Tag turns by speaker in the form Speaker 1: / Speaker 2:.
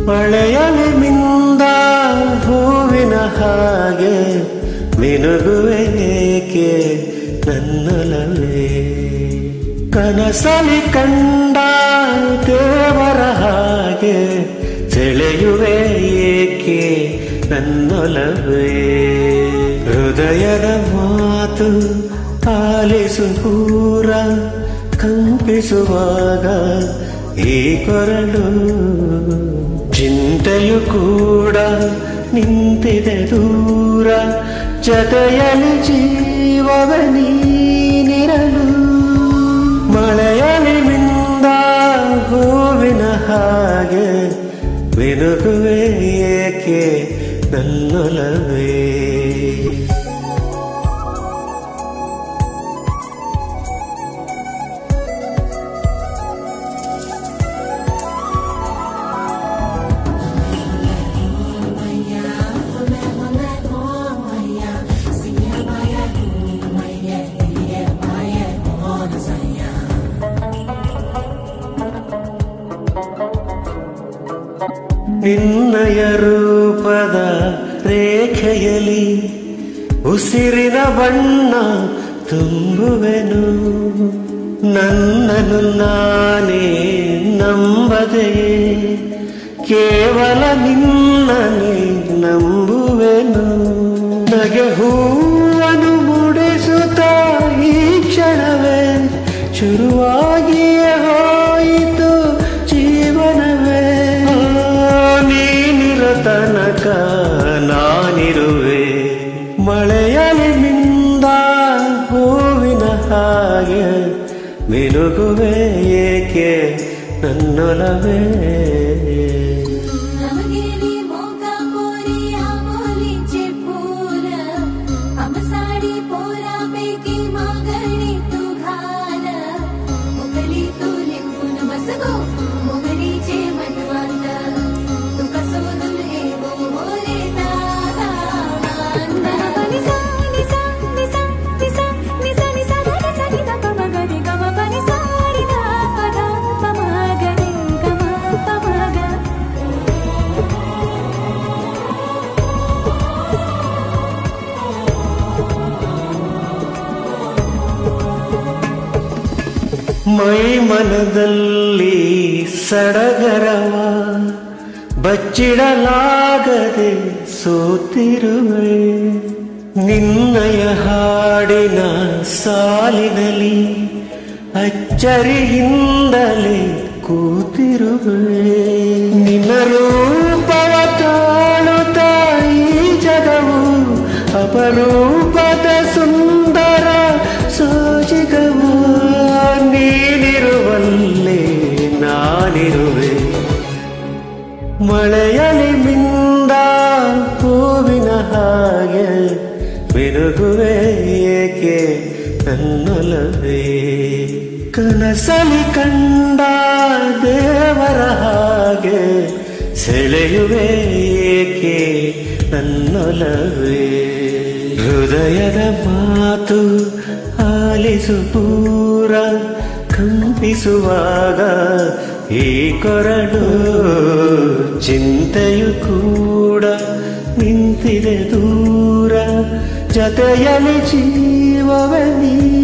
Speaker 1: ಮಳೆಯಲಿ ಮಿಂದ ಹೂವಿನ ಹಾಗೆ ಮಿನುಗುವೆ ಏಕೆ ನನ್ನೊಲವೇ ಕನಸಲಿ ಕಂಡ ದೇವರ ಹಾಗೆ ಸೆಳೆಯುವೆ ಏಕೆ ನನ್ನೊಲವೇ ಹೃದಯದ ಮಾತು ಆಲಿಸು ಪೂರ ಕಂಪಿಸುವಾಗ ಈ ಕೊರಳು ಚಿಂತೆಯು ಕೂಡ ನಿಂತಿದೆ ದೂರ ಜೊತೆಯಲ್ಲಿ ಜೀವವ ನೀನಿರಲು ಮಳೆಯಲಿ ಮಿಂದ ಹೂವಿನ ಹಾಗೆ ಮಿನುಗುವೆ ಏಕೆ ನನ್ನೊಲವೇ ನಿನ್ನಯ ರೂಪದ ರೇಖೆಯಲಿ ಉಸಿರಿನ ಬಣ್ಣ ತುಂಬುವೆನು ನನ್ನನ್ನು ನಾನೇ ನಂಬದೆಯೇ ಕೇವಲ ನಿನ್ನನೆ ನಂಬುವೆನು ನಗೆ ಹೂವನ್ನು ಮುಡಿಸುತ್ತ ಈ ಕ್ಷಣವೇ ಶುರುವಾಗಿಯೇ ಹೋಯಿತು ಜೀವನವೇ ನೀನಿರೋ ತನಕ ನಾನಿರುವೆ ಮಳೆಯಲಿ ಮಿಂದ ಹೂವಿನ ಹಾಗೆ ಮಿನುಗುವೆ ಏಕೆ ನನ್ನೊಲವೇ
Speaker 2: ನಮಗೇನಿ ಮೋಕ ಪೋರಿ ಆಮೋಲಿಂಚೆ ಪೂರ ಅಮಸಾಡಿ ಪೋರ ಬೇಕಿ ಮಾಗಣಿ तू घाल मोगली तू लिंबून बसगो मोगलीचे मनवात तू कसो दुल्हे गो मोरे दादा निसा निसा निसा निसा निसा निसा गा सा नि दा प म ग रे ग म प नि सा रि दा प दा प म ग रे ग म प म ग
Speaker 1: ಮೈ ಮನದಲ್ಲಿ ಸಡಗರವ ಬಚ್ಚಿಡಲಾಗದೆ ಸೋತಿರುವೆ ನಿನ್ನಯ ಹಾಡಿನ ಸಾಲಿನಲ್ಲಿ ಅಚ್ಚರಿಯಿಂದಲೇ ಕೂತಿರುವೆ ನಿನ್ನ ರೂಪವ ತಾಳುತ್ತ ಈ ಜಗವು ಅಪರೂಪದ ಸುಂದರ ಸೋಜಿಗವು ನೀನಿರುವಲ್ಲೇ ನಾನಿರುವೆ ಮಳೆಯಲಿ ಮಿಂದ ಹೂವಿನ ಹಾಗೆ ಮಿನುಗುವೆ ಏಕೆ ನನ್ನೊಲವೇ ಕನಸಲಿ ಕಂಡ ದೇವರ ಹಾಗೆ ಸೆಳೆಯುವೆ ಏಕೆ ನನ್ನೊಲವೇ ಹೃದಯದ ಮಾತು ಆಲಿಸು ಪೂರ ಕಂಪಿಸುವಾಗ ಈ ಕೊರಡು ಚಿಂತೆಯು ಕೂಡ ನಿಂತಿದೆ ದೂರ ಜೊತೆಯಲ್ಲಿ ಜೀವವೇ ನೀ